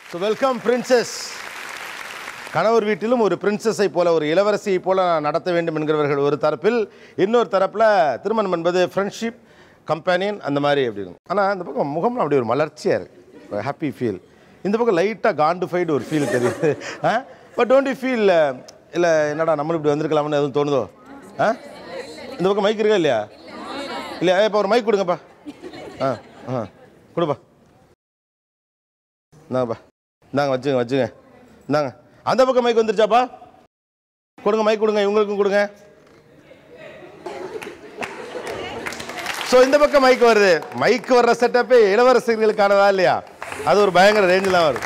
So welcome princess கணவர் வீட்டிலும் ஒரு பிரின்சஸை போல ஒரு இளவரசியை போல நடத்த வேண்டும் என்கிறவர்கள் ஒரு தரப்பில் இன்னொரு தரப்பில் திருமணம் என்பது ஃப்ரெண்ட்ஷிப் கம்பெனியன் அந்த மாதிரி அப்படின்னு ஆனால் இந்த பக்கம் முகம்லாம் அப்படி ஒரு மலர்ச்சியாக இருக்கு ஹாப்பி ஃபீல் இந்த பக்கம் லைட்டாக காண்டிஃபைடு ஒரு ஃபீல் தெரியுது பட் டோன்ட் யூ ஃபீல் இல்லை என்னடா நம்மளும் இப்படி வந்திருக்கலாம்னு எதுவும் தோணுதோ ஆ இந்த பக்கம் மைக் இருக்கா இல்லையா இல்லையா இப்போ ஒரு மைக் கொடுங்கப்பா ஆ ஆ கொடுப்பா இந்தாங்கப்பா இந்தாங்க வச்சுங்க வச்சுங்க இந்தாங்க அந்த பக்கம் மைக் வந்துருச்சாப்பா கொடுங்க மைக் கொடுங்க இவங்களுக்கும் கொடுங்க ஸோ இந்த பக்கம் மைக் வருது மைக் வர்ற செட்டப்பே இளவரசர்களுக்கானதா இல்லையா அது ஒரு பயங்கர ரேஞ்சில் வரும்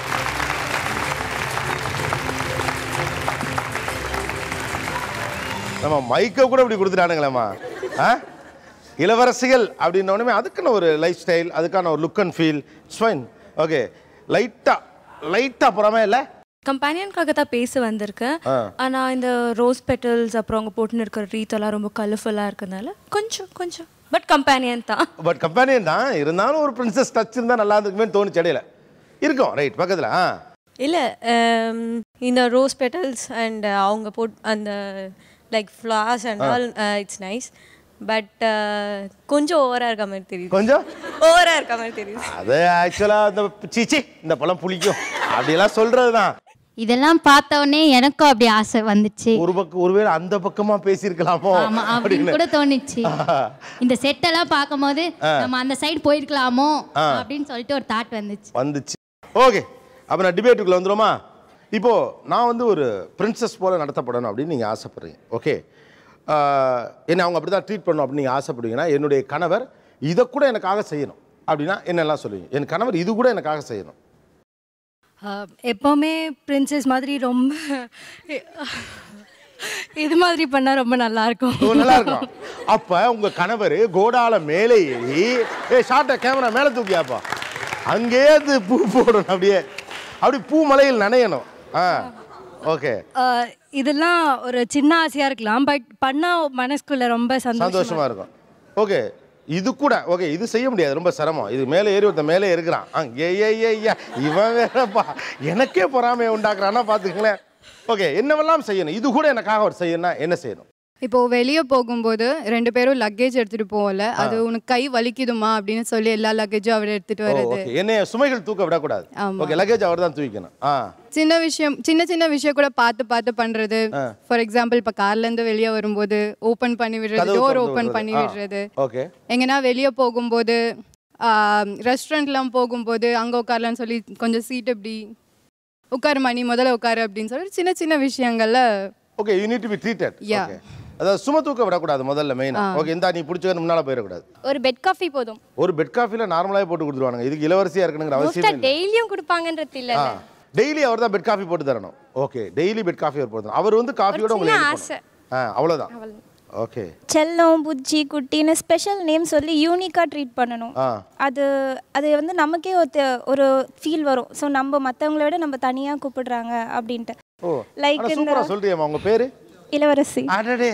நம்ம மைக்கை கூட இப்படி கொடுத்துட்டானுங்களேம்மா ஆ இளவரசிகள் அப்படின்ன உடனே அதுக்கான ஒரு லைஃப் ஸ்டைல் அதுக்கான ஒரு look and feel fine okay லைட்டாக லைட்டாக போகிறாமே இல்லை கம்பேனியனுக்காக தான் பேச வந்திருக்கேன் ஆ. ஆனா இந்த ரோஸ் பெட்டல்ஸ் அப்புறம் அவங்க போட்டுன்னு இருக்கிற ரீத் எல்லாம் ரொம்ப கலர்ஃபுல்லாக இருக்கிறதுனால கொஞ்சம் கொஞ்சம் பட் கம்பேனியன் தான் பட் கம்பெனியன் தான் இருந்தாலும் ஒரு பிரின்சஸ் டச் இருந்தால் நல்லா இருந்துக்குமே தோணுச்சு இடையில இருக்கும் ரைட் பக்கத்தில் ஆ இல்லை இந்த ரோஸ் பெட்டல்ஸ் அண்ட் அவங்க போட் அந்த like flowers and all it's nice but கொஞ்சம் ஓவராக இருக்க மாதிரி தெரியுது கொஞ்சம் ஓவராக இருக்க மாதிரி தெரியுது அது ஆக்சுவலாக இந்த சீச்சி இந்த பழம் புளிக்கும் அப்படியெல்லாம் சொல்கிறது தான் இதெல்லாம் பார்த்த உடனே எனக்கும் அப்படி ஆசை வந்துச்சு ஒரு பக்கம் ஒருவேளை அந்த பக்கமாக பேசியிருக்கலாமோ ஆமா அப்படின்னு கூட தோணுச்சு இந்த செட்டெல்லாம் பார்க்கும்போது நம்ம அந்த சைடு போயிருக்கலாமோ அப்படின்னு சொல்லிட்டு ஒரு தாட் வந்துச்சு வந்துச்சு ஓகே அப்போ நான் டிபேட்டுக்குள்ளே வந்துருமா இப்போ நான் வந்து ஒரு பிரின்சஸ் போல நடத்தப்படணும் அப்படின்னு நீங்கள் ஆசைப்படுறீங்க ஓகே என்னை அவங்க அப்படி தான் ட்ரீட் பண்ணணும் அப்படின்னு நீங்கள் ஆசைப்படுவீங்கன்னா என்னுடைய கணவர் இதை கூட எனக்காக செய்யணும் அப்படின்னா என்னெல்லாம் சொல்லுவீங்க என் கணவர் இது கூட எனக்காக செய்யணும் ஆஹ் எப்பவுமே பிரின்சஸ் மாதிரி ரொம்ப இது மாதிரி பண்ணா ரொம்ப நல்லா இருக்கும் ஓ, நல்லா இருக்கும் அப்ப உங்க கணவர் கோடால மேலே ஏறி ஏ ஷார்ட்டை கேமரா மேல தூக்கியாப்பா அங்கேயே அது பூ போடணும் அப்படியே அப்படி பூ மலையில் நனையணும் ஆ ஓகே ஆஹ் இதெல்லாம் ஒரு சின்ன ஆசையா இருக்கலாம் பட் பண்ணா மனசுக்குள்ள ரொம்ப சந்தோஷமா சந்தோஷமா இருக்கும் ஓகே இது கூட ஓகே இது செய்ய முடியாது ரொம்ப சிரமம் இது மேலே ஏறி ஒருத்தன் மேலே இருக்கிறான் ஆ ஏ ஏ ஏ ஐயா இவன் வேறப்பா எனக்கே பொறாமையை உண்டாக்குறான்னா பார்த்துக்கங்களேன் ஓகே என்னவெல்லாம் செய்யணும் இது கூட எனக்காக அவர் செய்யணும்னா என்ன செய்யணும் இப்போ வெளியே போகும்போது ரெண்டு பேரும் லக்கேஜ் எடுத்துட்டு போவோம்ல அது உனக்கு கை வலிக்குதுமா அப்படின்னு சொல்லி எல்லா லக்கேஜும் அவர் எடுத்துட்டு ஓ வருது ஓகே என்னைய சுமைகள் தூக்க விடக்கூடாது ஆமா. ஓகே லக்கேஜ் அவர் தான் தூக்கிக்கணும் ஆ சின்ன விஷயம் சின்ன சின்ன விஷயம் கூட பார்த்து பார்த்து பண்றது ஃபார் எக்ஸாம்பிள் இப்போ கார்ல இருந்து வெளியே வரும்போது ஓபன் பண்ணி விடுறது கதவு டோர் திறந்து ஓபன் விடுறது. பண்ணி ஆ. விடுறது ஓகே எங்கன்னா வெளியே போகும்போது ரெஸ்டாரண்ட்லாம் போகும்போது அங்கே உட்காரலான்னு சொல்லி கொஞ்சம் சீட் இப்படி உட்காரு மணி முதல்ல உட்காரு அப்படின்னு சொல்லி சின்ன சின்ன விஷயங்கள்ல okay you need to be treated Yeah. Okay அதாவது சும தூக்க விடக்கூடாது முதல்ல மெயினா ஓகே இந்தா நீ பிடிச்சவன் முன்னால போயிடக்கூடாது ஒரு பெட் காஃபி போதும் ஒரு பெட் காஃபில நார்மலாவே போட்டு கொடுத்துருவானுங்க இதுக்கு இளவரசியா இருக்கணுங்கிற அவசியம் மோஸ்ட்டாக இல்லை டெய்லியும் கொடுப்பாங்கன்றது இல்லை ஆ டெய்லி அவர் தான் பெட் காஃபி போட்டு தரணும் ஓகே டெய்லி பெட் காஃபி அவர் போட்டு தரணும் அவர் வந்து காஃபியோட உங்களை சின்ன help ஆசை. பண்ணணும். ஆ அவ்வளவுதான் ஓகே செல்லம் புஜ்ஜி குட்டின்னு ஸ்பெஷல் நேம் சொல்லி யூனிக்காக ட்ரீட் பண்ணணும் ஆ அது அது வந்து நமக்கே ஒரு தெ- ஒரு ஃபீல் வரும் ஸோ நம்ம மற்றவங்கள விட நம்ம தனியாக கூப்பிடுறாங்க அப்படின்ட்டு ஓ Like ஆனா இந்த- சூப்பரா சொல்றியம்மா உங்க பேரு இளவரசி அடடே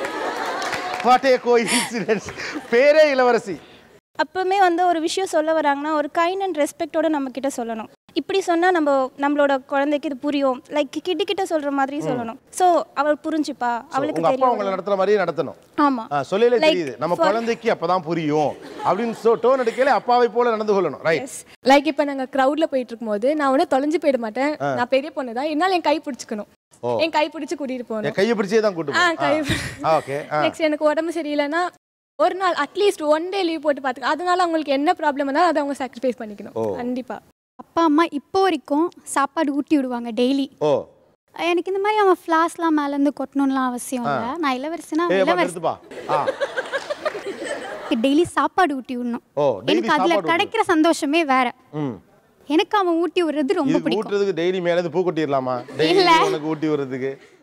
வாட் ஏ கோஇன்சிடென்ஸ் பேரே இளவரசி அப்பவுமே வந்து ஒரு விஷயம் சொல்ல வராங்கன்னா ஒரு கைண்ட் அண்ட் ரெஸ்பெக்டோட நம்ம கிட்ட சொல்லணும் இப்படி சொன்னா நம்ம நம்மளோட குழந்தைக்கு இது புரியும் லைக் கிட்ட கிட்ட சொல்ற மாதிரி சொல்லணும் ஸோ அவள் புரிஞ்சுப்பா அவளுக்கு உங்க அப்பா உங்களை தெரியும் நடத்துற மாதிரியே நடத்தணும் ஆமா ஆ, சொல்லலே Like தெரியுது நம்ம for- குழந்தைக்கு அப்பதான் புரியும் அப்படின்னு சொ டோன் எடுக்கல அப்பாவை போல நடந்து கொள்ளணும் ரைட் லைக் இப்போ நாங்கள் க்ரௌடில் போயிட்டு இருக்கும்போது நான் ஒன்றும் தொலைஞ்சு போயிட மாட்டேன் நான் பெரிய பொண்ணு தான் என்னால் என் கை பிடிச்சிக்கணும் என் கை பிடிச்சி கூட்டிகிட்டு போகணும் என் கையை பிடிச்சே தான் கூட்டு ஆ கை ஓகே ஆ நெக்ஸ்ட் எனக்கு உடம்பு சரியில்லைன்னா ஒரு நாள் அட்லீஸ்ட் ஒன் டே லீவ் போட்டு பார்த்துக்க அதனால அவங்களுக்கு என்ன ப்ராப்ளம் இருந்தாலும் அதை அவங்க சாக்ரிஃபைஸ் பண்ணிக்கணும் கண்டிப்பாா அப்பா அம்மா இப்போ வரைக்கும் சாப்பாடு ஊட்டி விடுவாங்க டெய்லி ஓ எனக்கு இந்த மாதிரி அவன் ஃப்ளாஸ்லாம் மேலேருந்து கொட்டணும்லாம் அவசியம் இல்லை நான் இளவரசினா ஏய் அப்பா, இளவரசி நிறுத்துப்பா ஆ டெய்லி சாப்பாடு ஊட்டி விடணும் ஓ டெய்லி எனக்கு அதுல சாப்பாடு கிடைக்கிற சந்தோஷமே வேற ம் எனக்கு அவன் ஊட்டி விடுறது ரொம்ப இதுக்கு பிடிக்கும் ஊட்டுறதுக்கு டெய்லி மேல இருந்து பூ கொட்டிடலாமா டெய்லி உனக்கு ஊட்டி விடுறதுக்கு